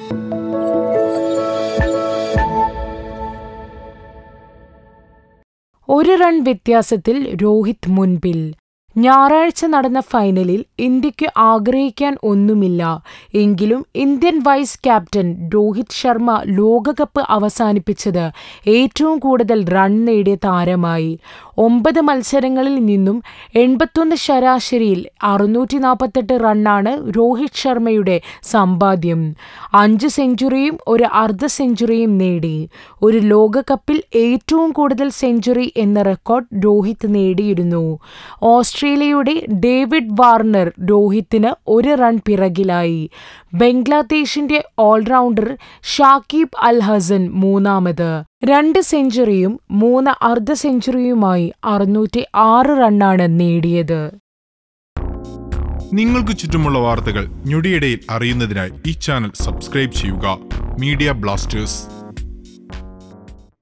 ഒരു റൺ വ്യത്യാസത്തിൽ രോഹിത് മുൻപിൽ ഞായറാഴ്ച നടന്ന ഫൈനലിൽ ഇന്ത്യയ്ക്ക് ആഗ്രഹിക്കാൻ ഒന്നുമില്ല എങ്കിലും Indian vice captain Rohit Sharma ലോകകപ്പ് അവസാനിപ്പിച്ചത് ഏറ്റവും കൂടുതൽ റൺ നേടിയ താരമായി ഒമ്പത് മത്സരങ്ങളിൽ നിന്നും എൺപത്തൊന്ന് ശരാശരിയിൽ അറുന്നൂറ്റി നാൽപ്പത്തെട്ട് റണ്ണാണ് രോഹിത് ശർമ്മയുടെ സമ്പാദ്യം അഞ്ച് സെഞ്ചുറിയും ഒരു അർദ്ധ സെഞ്ചുറിയും നേടി ഒരു ലോകകപ്പിൽ ഏറ്റവും കൂടുതൽ സെഞ്ചുറി എന്ന റെക്കോർഡ് രോഹിത് നേടിയിരുന്നു ഓസ്ട്രേലിയയുടെ ഡേവിഡ് വാർണർ രോഹിത്തിന് ഒരു റൺ പിറകിലായി ബംഗ്ലാദേശിന്റെ ഓൾറൗണ്ടർ ഷാക്കിബ് അൽ ഹസൻ മൂന്നാമത് രണ്ട് സെഞ്ചുറിയും മൂന്ന് അർദ്ധ സെഞ്ചുറിയുമായി അറുന്നൂറ്റി ആറ് റണ്ണാണ് നേടിയത് നിങ്ങൾക്ക് ചുറ്റുമുള്ള വാർത്തകൾ ഞൊടിയിടയിൽ അറിയുന്നതിനായി ഈ ചാനൽ സബ്സ്ക്രൈബ് ചെയ്യുക മീഡിയ ബ്ലാസ്റ്റേഴ്സ്